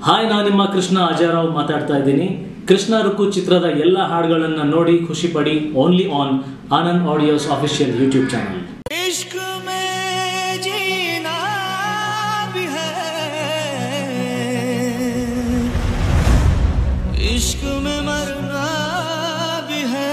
hi ನಾನು ನಿಮ್ಮ ಕೃಷ್ಣ ಅಜಯರಾವ್ ಮಾತಾಡ್ತಾ ಇದ್ದೀನಿ ಕೃಷ್ಣ ರುಕು ಚಿತ್ರದ ಎಲ್ಲ ಹಾಡುಗಳನ್ನು ನೋಡಿ ಖುಷಿ ಪಡಿ only on Anand audios official YouTube channel इश्क में जीना भी है इश्क में मरना भी है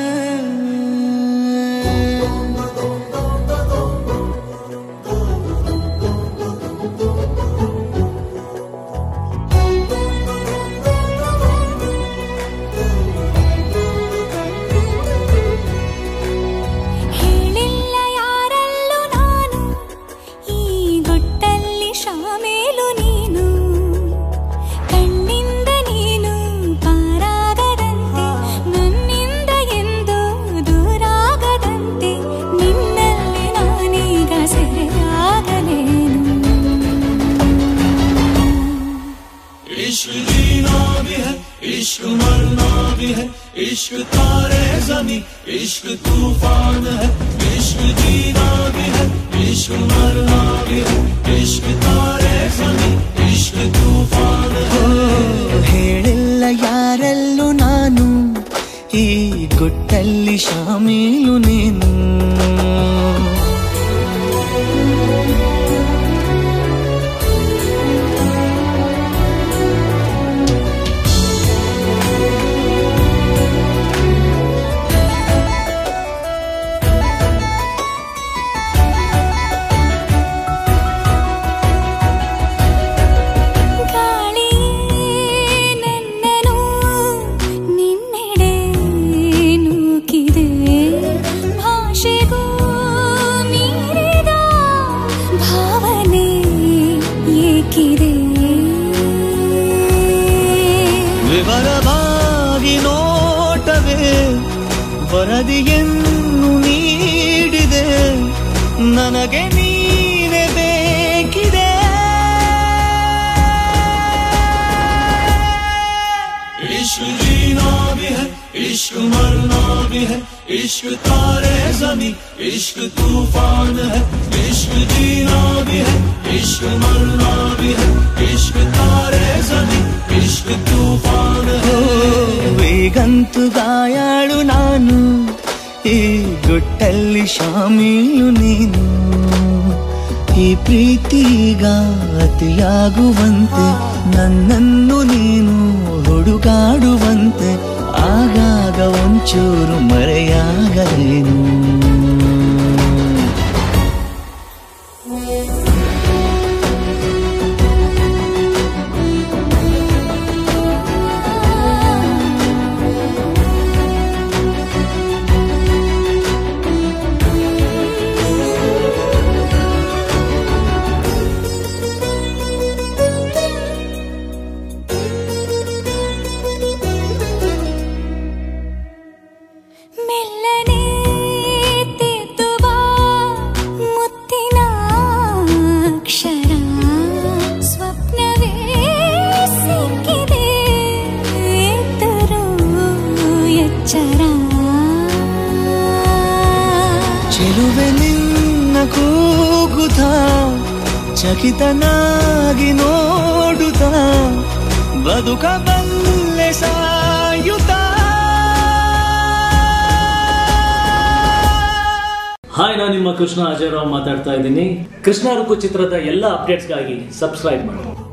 ಹೇಳಿಲ್ಲ ಯಾರಲ್ಲೂ ನಾನು ಈ ಗುಟ್ಟಲ್ಲಿ ಶಾಮೇಲು ನೀನು ಕಣ್ಣಿಂದ ನೀನು ಪಾರಾಗದಂತೆ ನನ್ನಿಂದ ಎಂದು ದೂರಾಗದಂತೆ ನಿನ್ನಲ್ಲಿ ನಾನೀಗ ಸೆರೆಯಾಗಲೇನು इश्क जीना भी है इश्क मरना भी है इश्क तारे जमी इश्क तूफान है इश्क जीना भी है इश्क मरना भी है इश्क तारे जमी इश्क तूफान है ಹೇಳಿಲ್ಲ ಯಾರಲ್ಲೂ ನಾನು ಈ ಗುಟ್ಟಲ್ಲಿ ಶಾಮೀಲು ನೀನು ಗಾಳಿ ನನ್ನನು ನಿನ್ನೆಡೆ ನೂಕಿದೆ ಭಾಷೆಗೂ ಮೀರಿದ ಭಾವನೆ ಏಕಿದೆ ವಿವರವಾಗಿ ನೋಟವೇ ವರದಿಯನ್ನು ನೀಡಿದೆ ನನಗೆ ನೀನೆ ಬೇಕಿದೆ इश्क जीना भी है इश्क मरना भी है इश्क तारे जमी इश्क तूफान है इश्क जीना भी है इश्क मरना भी है इश्क तारे जमी इश्क तूफान है ಬೇಗಂತು ಗಾಯಾಳು ನಾನು ಈ ಗುಟ್ಟಲ್ಲಿ ಶಾಮೀಲು ನೀನು ಈ ಪ್ರೀತಿಗ ಅತಿಯಾಗುವಂತೆ ನನ್ನನ್ನು ನೀನು ಹುಡುಗಾಡುವಂತೆ ಆಗಾಗ ಒಂಚೂರು ಮರೆಯಾಗಲೇನು ಮೆಲ್ಲನೆ ತೆತ್ತುವ ಮುತ್ತಿನ ಅಕ್ಷರ ಸ್ವಪ್ನವೇ ಸಿಕ್ಕಿದೆ ಎತ್ತರು ಎಚ್ಚರ ಚೆಲುವೆ ನಿನ್ನ ಕೂಗುತ್ತ ಚಕಿತನಾಗಿ ನೋಡುತ್ತ ಬದುಕಬಲ್ಲೆ ಸಾಯುತ್ತ ಹಾಯ್ ನಾನು ನಿಮ್ಮ ಕೃಷ್ಣ ಅಜಯರಾವ್ ಮಾತಾಡ್ತಾ ಇದ್ದೀನಿ ಕೃಷ್ಣ ರುಕು ಚಿತ್ರದ ಎಲ್ಲ ಅಪ್ಡೇಟ್ಸ್ಗಾಗಿ ಸಬ್ಸ್ಕ್ರೈಬ್ ಮಾಡಿ